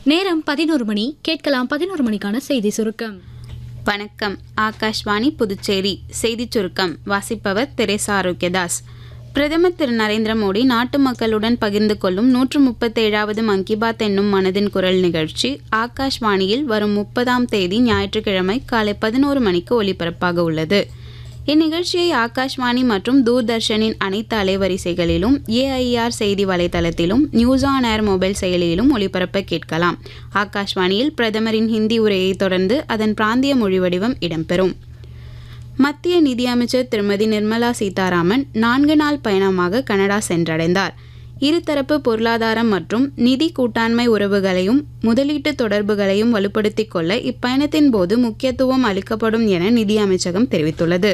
நேரம் பதினோரு மணி கேட்கலாம் பதினோரு மணிக்கான செய்தி சுருக்கம் வணக்கம் ஆகாஷ்வாணி புதுச்சேரி செய்திச் சுருக்கம் வாசிப்பவர் தெரேசா ஆரோக்கியதாஸ் பிரதமர் திரு நரேந்திர மோடி நாட்டு மக்களுடன் பகிர்ந்து கொள்ளும் நூற்று முப்பத்தேழாவது மன் கி பாத் என்னும் மனதின் குரல் நிகழ்ச்சி ஆகாஷ்வாணியில் வரும் முப்பதாம் தேதி ஞாயிற்றுக்கிழமை காலை பதினோரு மணிக்கு ஒலிபரப்பாக உள்ளது இந்நிகழ்ச்சியை ஆகாஷ்வாணி மற்றும் தூர்தர்ஷனின் அனைத்து அலைவரிசைகளிலும் ஏஐஆர் செய்தி வலைதளத்திலும் நியூஸ் ஆன் ஏர் மொபைல் செயலியிலும் ஒளிபரப்ப கேட்கலாம் ஆகாஷ்வாணியில் பிரதமரின் ஹிந்தி உரையை தொடர்ந்து அதன் பிராந்திய மொழி வடிவம் இடம்பெறும் மத்திய நிதியமைச்சர் திருமதி நிர்மலா சீதாராமன் நான்கு நாள் பயணமாக கனடா சென்றடைந்தார் இருதரப்பு பொருளாதாரம் மற்றும் நிதி கூட்டாண்மை உறவுகளையும் முதலீட்டு தொடர்புகளையும் வலுப்படுத்திக் கொள்ள இப்பயணத்தின் போது முக்கியத்துவம் அளிக்கப்படும் என நிதி அமைச்சகம் தெரிவித்துள்ளது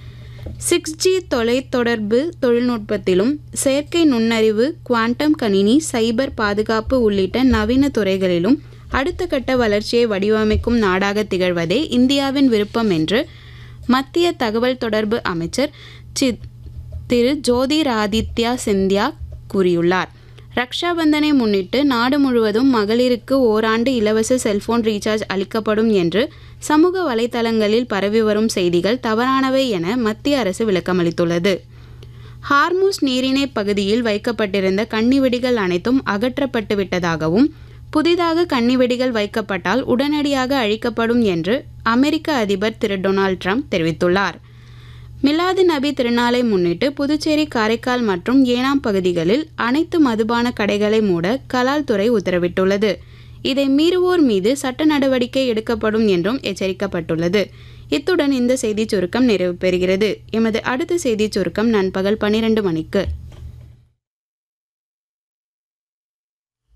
சிக்ஸ் ஜி தொலைத்தொடர்பு தொழில்நுட்பத்திலும் செயற்கை நுண்ணறிவு குவாண்டம் கணினி சைபர் பாதுகாப்பு உள்ளிட்ட நவீன துறைகளிலும் அடுத்த கட்ட வளர்ச்சியை வடிவமைக்கும் நாடாக திகழ்வதே இந்தியாவின் விருப்பம் என்று மத்திய தகவல் தொடர்பு அமைச்சர் சி திரு ஜோதிராதித்யா சிந்தியா கூறியுள்ளார் ரக்ஷாபந்தனை முன்னிட்டு நாடு முழுவதும் மகளிருக்கு ஓராண்டு இலவச செல்போன் ரீசார்ஜ் அளிக்கப்படும் என்று சமூக வலைதளங்களில் பரவி வரும் செய்திகள் தவறானவை என மத்திய அரசு விளக்கமளித்துள்ளது ஹார்மூஸ் நீரிணை பகுதியில் வைக்கப்பட்டிருந்த கன்னிவெடிகள் அனைத்தும் அகற்றப்பட்டு விட்டதாகவும் புதிதாக கன்னிவெடிகள் வைக்கப்பட்டால் உடனடியாக அழிக்கப்படும் என்று அமெரிக்க அதிபர் திரு டொனால்ட் ட்ரம்ப் தெரிவித்துள்ளார் மிலாது நபி திருநாளை முன்னிட்டு புதுச்சேரி காரைக்கால் மற்றும் ஏனாம் பகுதிகளில் அனைத்து மதுபான கடைகளை மூட கலால் துறை உத்தரவிட்டுள்ளது இதை மீறுவோர் மீது சட்ட நடவடிக்கை எடுக்கப்படும் என்றும் எச்சரிக்கப்பட்டுள்ளது இத்துடன் இந்த செய்திச் சுருக்கம் நிறைவு பெறுகிறது எமது அடுத்த செய்திச் சுருக்கம் நண்பகல் பன்னிரண்டு மணிக்கு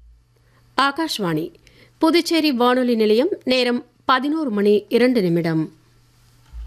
ஆகாஷ்வாணி புதுச்சேரி வானொலி நிலையம் நேரம் பதினோரு மணி இரண்டு நிமிடம்